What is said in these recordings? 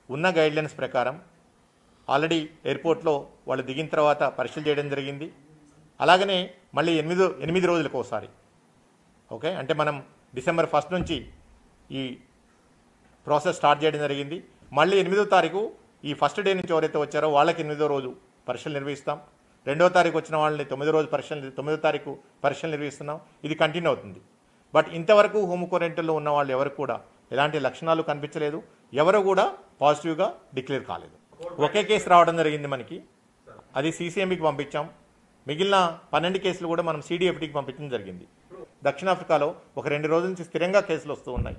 ఉన్న గైడ్లైన్స్ ప్రకారం ఆల్రెడీ ఎయిర్పోర్ట్లో వాళ్ళు దిగిన తర్వాత పరీక్షలు చేయడం జరిగింది అలాగనే మళ్ళీ ఎనిమిదో ఎనిమిది రోజులకు ఒకసారి ఓకే అంటే మనం డిసెంబర్ ఫస్ట్ నుంచి ఈ ప్రాసెస్ స్టార్ట్ చేయడం జరిగింది మళ్ళీ ఎనిమిదో తారీఖు ఈ ఫస్ట్ డే నుంచి ఎవరైతే వచ్చారో వాళ్ళకి ఎనిమిదో రోజు పరీక్షలు నిర్వహిస్తాం రెండో తారీఖు వచ్చిన వాళ్ళని తొమ్మిదో రోజు పరీక్షలు తొమ్మిదో తారీఖు పరీక్షలు నిర్వహిస్తున్నాం ఇది కంటిన్యూ అవుతుంది బట్ ఇంతవరకు హోమ్ క్వారంటైన్లో ఉన్న వాళ్ళు ఎవరు కూడా ఎలాంటి లక్షణాలు కనిపించలేదు ఎవరు కూడా పాజిటివ్గా డిక్లేర్ కాలేదు ఒకే కేసు రావడం జరిగింది మనకి అది సీసీఎంబీకి పంపించాం మిగిలిన పన్నెండు కేసులు కూడా మనం సిడిఎఫ్టీకి పంపించడం జరిగింది దక్షిణాఫ్రికాలో ఒక రెండు రోజుల నుంచి స్థిరంగా కేసులు వస్తూ ఉన్నాయి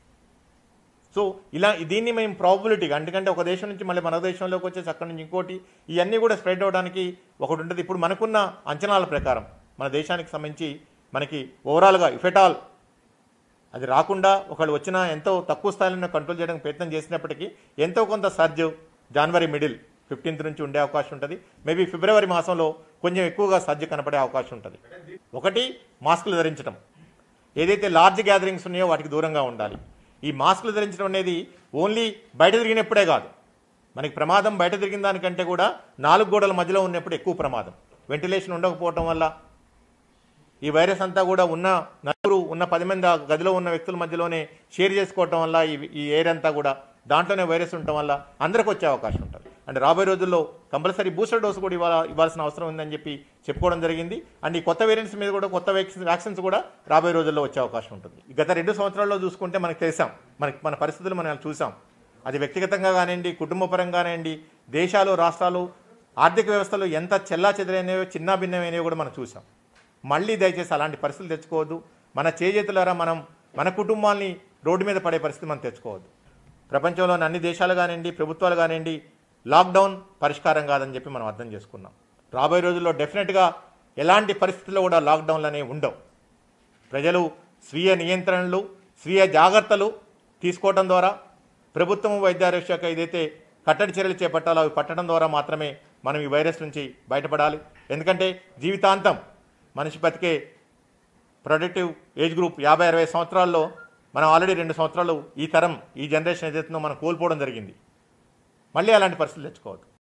సో ఇలా దీన్ని మేము ప్రాబిలిటీగా ఎందుకంటే ఒక దేశం నుంచి మళ్ళీ మన దేశంలోకి వచ్చేసి అక్కడి నుంచి ఇంకోటి ఇవన్నీ కూడా స్ప్రెడ్ అవడానికి ఒకటి ఉంటుంది ఇప్పుడు మనకున్న అంచనాల ప్రకారం మన దేశానికి సంబంధించి మనకి ఓవరాల్గా ఇఫెటాల్ అది రాకుండా ఒకళ్ళు వచ్చినా ఎంతో తక్కువ స్థాయిలో కంట్రోల్ చేయడానికి ప్రయత్నం చేసినప్పటికీ ఎంతో కొంత సర్జ్ జనవరి మిడిల్ ఫిఫ్టీన్త్ నుంచి ఉండే అవకాశం ఉంటుంది మేబీ ఫిబ్రవరి మాసంలో కొంచెం ఎక్కువగా సర్జ్ కనపడే అవకాశం ఉంటుంది ఒకటి మాస్కులు ధరించడం ఏదైతే లార్జ్ గ్యాదరింగ్స్ ఉన్నాయో వాటికి దూరంగా ఉండాలి ఈ మాస్కులు ధరించడం అనేది ఓన్లీ బయట తిరిగినప్పుడే కాదు మనకి ప్రమాదం బయట తిరిగిన దానికంటే కూడా నాలుగు గోడల మధ్యలో ఉన్నప్పుడు ఎక్కువ ప్రమాదం వెంటిలేషన్ ఉండకపోవటం వల్ల ఈ వైరస్ అంతా కూడా ఉన్న నలుగురు ఉన్న పది మంది ఆ గదిలో ఉన్న వ్యక్తుల మధ్యలోనే షేర్ చేసుకోవటం వల్ల ఈ ఈ ఎయిర్ అంతా కూడా దాంట్లోనే వైరస్ ఉండటం వల్ల అందరికి వచ్చే అవకాశం ఉంటుంది అంటే రాబోయే రోజుల్లో కంపల్సరీ బూస్టర్ డోస్ కూడా ఇవ్వాల ఇవ్వాల్సిన అవసరం ఉందని చెప్పి చెప్పుకోవడం జరిగింది అండ్ ఈ కొత్త వేరియంట్స్ మీద కూడా కొత్త వ్యాక్సిన్ వ్యాక్సిన్స్ కూడా రాబోయే రోజుల్లో వచ్చే అవకాశం ఉంటుంది ఈ గత రెండు సంవత్సరాల్లో చూసుకుంటే మనకు తెలిసాం మనకి మన పరిస్థితులు మనం చూసాం అది వ్యక్తిగతంగా కానివ్వండి కుటుంబపరంగా కానివ్వండి దేశాలు రాష్ట్రాలు ఆర్థిక వ్యవస్థలు ఎంత చెల్లా చెదరైనవో చిన్న భిన్నమైనవో కూడా మనం చూసాం మళ్ళీ దయచేసి అలాంటి పరిస్థితులు తెచ్చుకోవద్దు మన చేజేతులారా మనం మన కుటుంబాల్ని రోడ్డు మీద పడే పరిస్థితి మనం తెచ్చుకోవద్దు ప్రపంచంలోని అన్ని దేశాలు కానివ్వండి ప్రభుత్వాలు కానివ్వండి లాక్డౌన్ పరిష్కారం కాదని చెప్పి మనం అర్థం చేసుకున్నాం రాబోయే రోజుల్లో డెఫినెట్గా ఎలాంటి పరిస్థితుల్లో కూడా లాక్డౌన్లు అనేవి ఉండవు ప్రజలు స్వీయ నియంత్రణలు స్వీయ జాగ్రత్తలు తీసుకోవడం ద్వారా ప్రభుత్వం వైద్యారోగ్య శాఖ ఏదైతే కట్టడి చర్యలు చేపట్టాలో అవి పట్టడం ద్వారా మాత్రమే మనం ఈ వైరస్ నుంచి బయటపడాలి ఎందుకంటే జీవితాంతం మనిషి బతికే ప్రొడక్టివ్ ఏజ్ గ్రూప్ యాభై అరవై సంవత్సరాల్లో మనం ఆల్రెడీ రెండు సంవత్సరాలు ఈ తరం ఈ జనరేషన్ ఏదైతుందో మనం కోల్పోవడం జరిగింది మళ్ళీ అలాంటి పరిస్థితులు తెచ్చుకోవద్దు